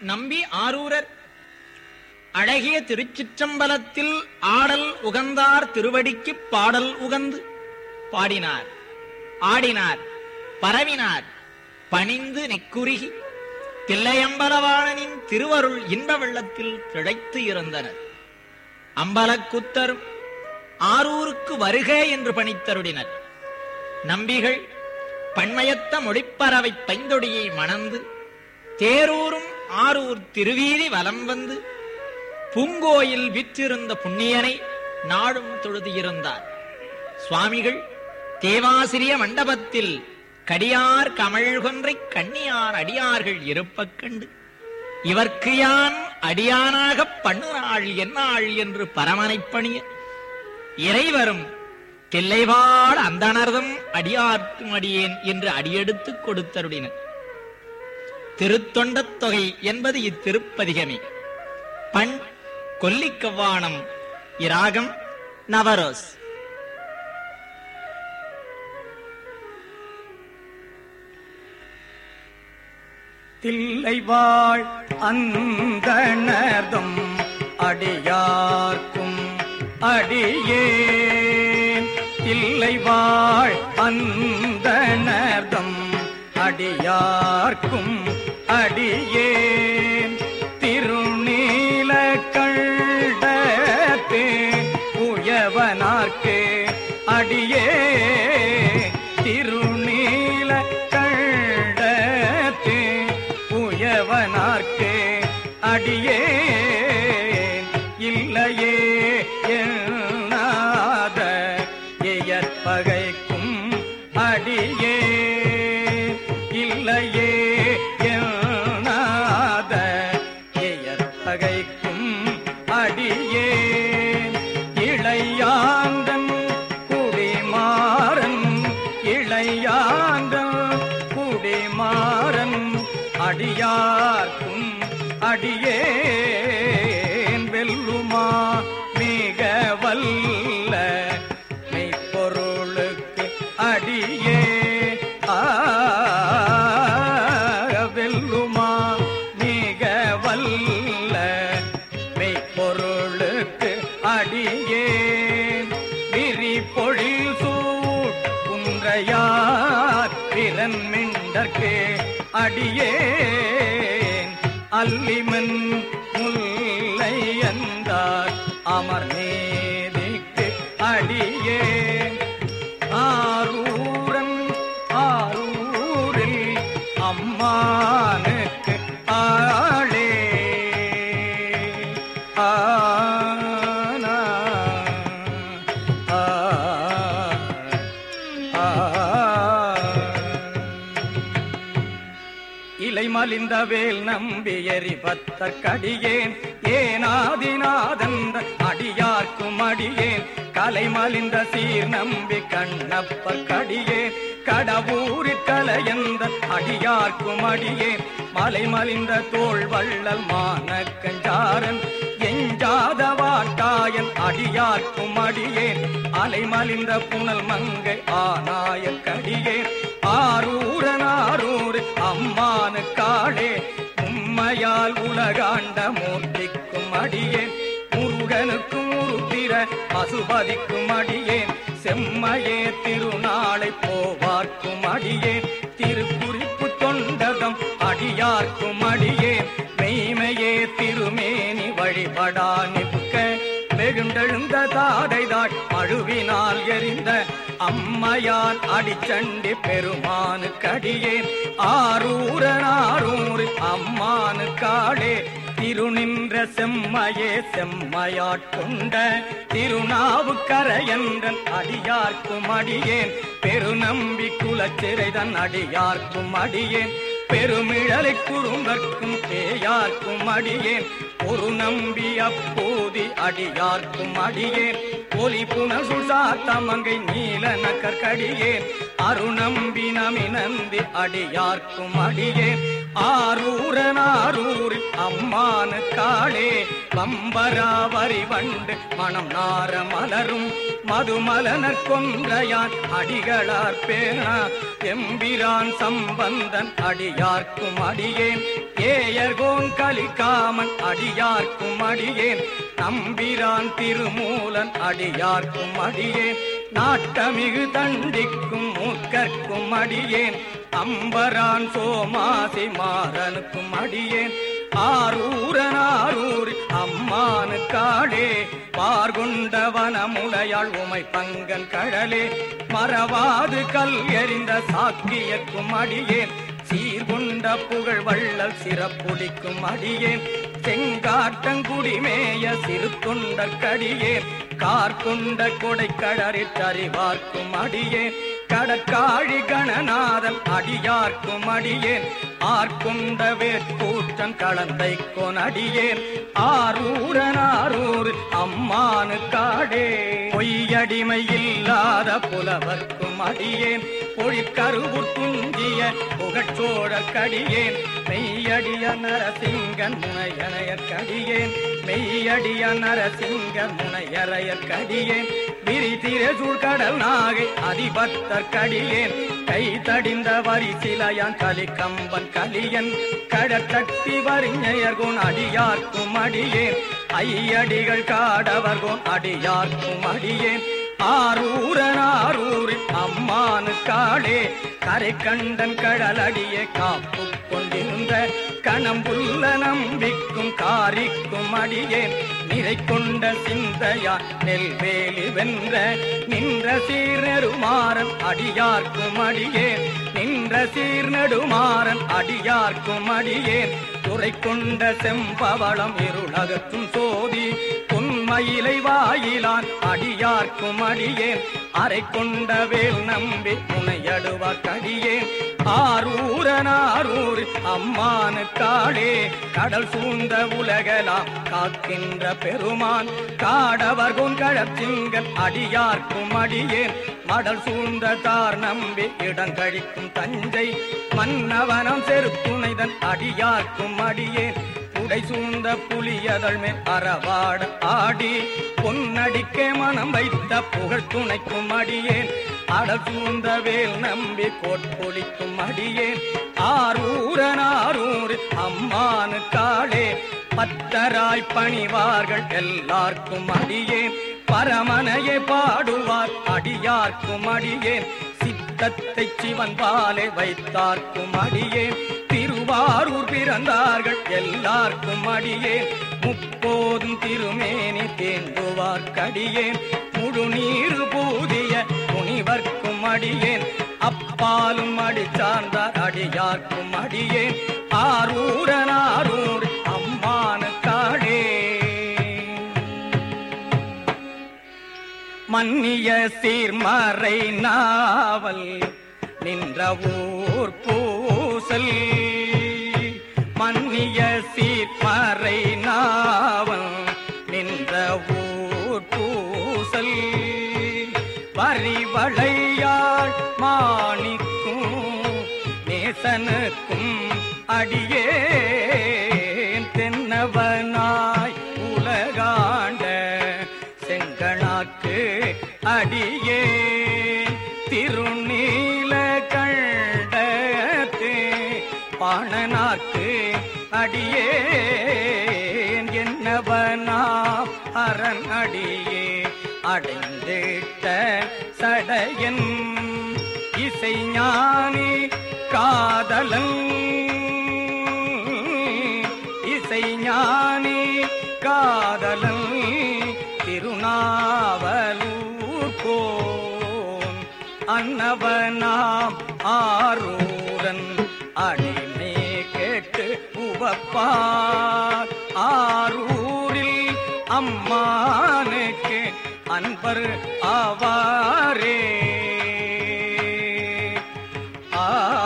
நம்பி ஆரூரர் அழகிய திருச்சிற்றம்பலத்தில் ஆடல் உகந்தார் திருவடிக்குப் பாடல் உகந்து பாடினார் ஆடினார் பரவினார் பணிந்து நெக்குருகி தில்லையம்பலவாணனின் திருவருள் இன்ப வெள்ளத்தில் திளைத்து இருந்தனர் அம்பலக்குத்தரும் ஆரூருக்கு வருக என்று பணித்தருடினர் நம்பிகள் பண்மயத்த மொழிப்பறவை பைந்தொடியை மணந்து தேரூரும் ஆரூர் திருவீதி வலம் வந்து பூங்கோயில் விற்றிருந்த புண்ணியனை நாடும் தொழுதியிருந்தார் சுவாமிகள் தேவாசிரிய மண்டபத்தில் கடியார் கமழ்கொன்றை கண்ணியார் அடியார்கள் இருப்பக் கண்டு இவர்க்கு யான் அடியானாகப் பண்ணுநாள் என்னாள் என்று பரமனைப் பணிய இறைவரும் தில்லைவாழ் அந்தணர்தம் அடியார்க்கும் அடியேன் என்று அடியெடுத்துக் கொடுத்தருடினர் திருத்தொண்டத் தொகை என்பது இத்திருப்பதிகமே பண் கொல்லிக்கவ்வாணம் இராகம் நவரோஸ் தில்லை வாழ் அந்தணர்தும் அடியார்க்கும் அடியேன் தில்லை வாழ் அந்தணர்தும் அடியார்க்கும் அடியேன் திருநீல கண்டத்தே உயவனார்க்கு அடியே திருநீல கண்டத்தே உயவனார்க்கு அடியே இல்லையே என்னாத எயற்பகைக்கும் அடியே இல்லையே என்னாத எயற்பகைக்கும் அடியே இளையாந்தன் குடிமாறன் இளையாந்தன் குடிமாறன் அடியார்க்கும் அடியேன் வெல்லுமா மிக வல்ல மெய்ப்பொருளுக்கு அடியே ஆ, வெல்லுமா மிக வல்ல மெய்ப்பொருளுக்கு அடியேன் விரி பொழில் சூட் குன்றையார் பிறன் மிண்டற்கு அடியேன் அல்லிமன் முல்லை அந்தார் அமர் நேதிக்கு அடியேன் ஆரூரன் ஆரூரில் அம்மானுக்கு ஆளே ஆனா ஆ ஆ இலை மலிந்த வேல் நம்பி எரிபத்த கடியேன் ஏனாதிநாதந்த அடியார்க்கும் அடியேன் கலை மலிந்த சீர் நம்பி கண்ணப்பர் கடியேன் கடவுரிற் கலையந்த அடியார்க்கும் அடியேன் மலை மலிந்த தோள் வள்ளல் மானக்கஞ்சாரன் எஞ்சாத வாட்டாயன் அடியார்க்கும் அடியேன் அலைமலிந்த புனல் மங்கை ஆனாயன் கடியேன் ஆரூரன் ஆரூர் அம்மானு காளே உம்மையால் உலகாண்ட மூர்த்திக்கும் அடியேன் முருகனுக்கும் உருத்திர பசுபதிக்கும் அடியேன் செம்மையே திருநாளை போவார்க்கும் அடியேன் திருக்குறிப்பு தொண்டதம் அடியார்க்கும் அடியேன் மெய்மையே திருமேனி வழிபடா நிற்க வெகுண்டெழுந்த தாடைதாட் அழுவினால் எரிந்த அம்மையான் அடிச்சண்டி பெருமானு கடியேன் ஆரூரன் ஆரூர் அம்மானு காடே திருநின்ற செம்மையே செம்மையாட்கொண்ட திருநாவுக்கரையன்றன் அடியார்க்கும் அடியேன் பெருநம்பி குலச்சிறைதன் அடியார்க்கும் அடியேன் பெருமிழலை குறுங்கற்கும் பேயார்க்கும் அடியேன் ஒரு நம்பி அப்போதி அடியார்க்கும் அடியேன் ஒலி புனசுசா தமங்கை நீல நக்கற்கடியேன் அருநம்பி நமினந்தி அடியார்க்கும் அடியேன் ஆரூரன் ஆரூர் அம்மானு காளே பம்பராவரி வண்டு மனம் நார மலரும் மதுமலனர் கொன்றையான் அடிகளார் பேணா எம்பிரான் சம்பந்தன் அடியார்க்கும் அடியேன் ஏயர்கோன் கலிகாமன் அடியார்க்கும் அடியேன் நம்பிரான் திருமூலன் அடியார்க்கும் அடியேன் நாட்டமிகு தண்டிக்கும் மூக்கற்கும் அடியேன் அம்பரான் சோமாசி மாறனுக்கும் அடியேன் ஆரூரன் ஆரூர் அம்மானு காடே பார்கொண்ட வனமுலையாள் உமை பங்கன் கழலே மறவாது கல் எறிந்த சாக்கியக்கும் அடியேன் சீர்கொண்ட புகழ் வள்ளல் சிறப்புடிக்கும் அடியேன் செங்காட்டங்குடிமேய சிறு தொண்ட கடியேன் கார்கொண்ட கொடை கடறிற்றறிவார்க்கும் அடியேன் கடற்காழி கணநாதன் அடியார்க்கும் அடியேன் ஆர்கொண்ட வேற்கூற்றன் கலந்தை கொனடியேன் ஆரூரன் ஆரூர் அம்மானு காடே பொய்யடிமை இல்லாத புலவர்க்கும் அடியேன் பொழிற்கருவுர் துஞ்சிய புகழ்ச்சோழ கடியேன் மெய்யடிய நரசிங்கன் முனையனைய கடியேன் மெய்யடிய நரசிங்கன் முனையறைய கடியேன் விரிதிரசூழ் கடல் நாகை அதிபத்தர் கடியேன் கை தடிந்த வரி சிலையான் கலி கம்பன் கலியன் கடற்கட்டி வரிஞயர்கோன் அடியார்க்கும் அடியேன் ஐயடிகள் காடவர்கோன் அடியார்க்கும் அடியேன் ஆரூரன் ஆரூரில் அம்மானு காளே கரை கண்டன் கடலடியே காப்பு கொண்டிருந்த கணம்புள்ள நம்பிக்கும் காரிக்கும் அடியேன் நிறை கொண்ட சிந்தையா நெல்வேலி வென்ற நின்ற சீர்நெடுமாறன் அடியார்க்கும் அடியேன் நின்ற சீர்நெடுமாறன் அடியார்க்கும் அடியேன் துறை கொண்ட செம்பவளம் இருளகத்தும் சோதி பொன்மயிலை வாயிலான் அடியார்க்கும் அடியேன் அரை கொண்ட வேல் நம்பி புனையடுவ கடியேன் ஆரூரன் ஆரூர் அம்மானு காளே கடல் சூழ்ந்த உலகலாம் காக்கின்ற பெருமான் காடவர் கொங்கழச்சிங்கன் அடியார்க்கும் அடியேன் மடல் சூழ்ந்த தார் நம்பி இடங்கழிக்கும் தஞ்சை மன்னவனம் செருத்துணைதன் அடியார்க்கும் அடியேன் உடை சூழ்ந்த புலியதழ் மேல் அறவாட ஆடி பொன்னடிக்கே மனம் வைத்த புகழ் துணைக்கும் அடியேன் அடல் சூழ்ந்த வேல் நம்பி கோட்பொழிக்கும் அடியேன் ஆரூரன் ஆரூர் அம்மானு காளே பத்தராய் பணிவார்கள் எல்லார்க்கும் அடியேன் பரமனையே பாடுவார் அடியார்க்கும் அடியேன் சித்தத்தை சிவன் பாலே வைத்தார்க்கும் அடியேன் திருவாரூர் பிறந்தார்கள் எல்லார்க்கும் அடியேன் முப்போதும் திருமேனி தேண்டுவார் கடியேன் முழு நீர் பூதிய முனிவர்க்கும் அடியேன் அப்பாலும் அடி சார்ந்தார் அடியார்க்கும் அடியேன் ஆரூரன் ஆரூர் அம்மானு காடே மன்னிய சீர்மறை நாவல் நின்ற ஊர் பூசல் மன்னிய சீர்மறை நாவல் நின்ற ஊர் பூசல் வரிவளையாள் மாணிக்கும் நேசனுக்கும் அடியேன் தென்னவனாய் உலகாண்ட செங்கணாக்கு அடியே திருநீல கண்டத்து பாணனாக்கு அடியே என்னவனா அரண் அடியே அடைந்திட்ட சடையன் இசைஞானி காதலன் இசைஞானி காதலன் திருநாவலூர் கோன் அன்னவனாம் ஆரூரன் அடிமை கேட்டு உவப்பார் ஆரூரில் அம்மானுக்கு அன்பர் ஆவாரே ஆ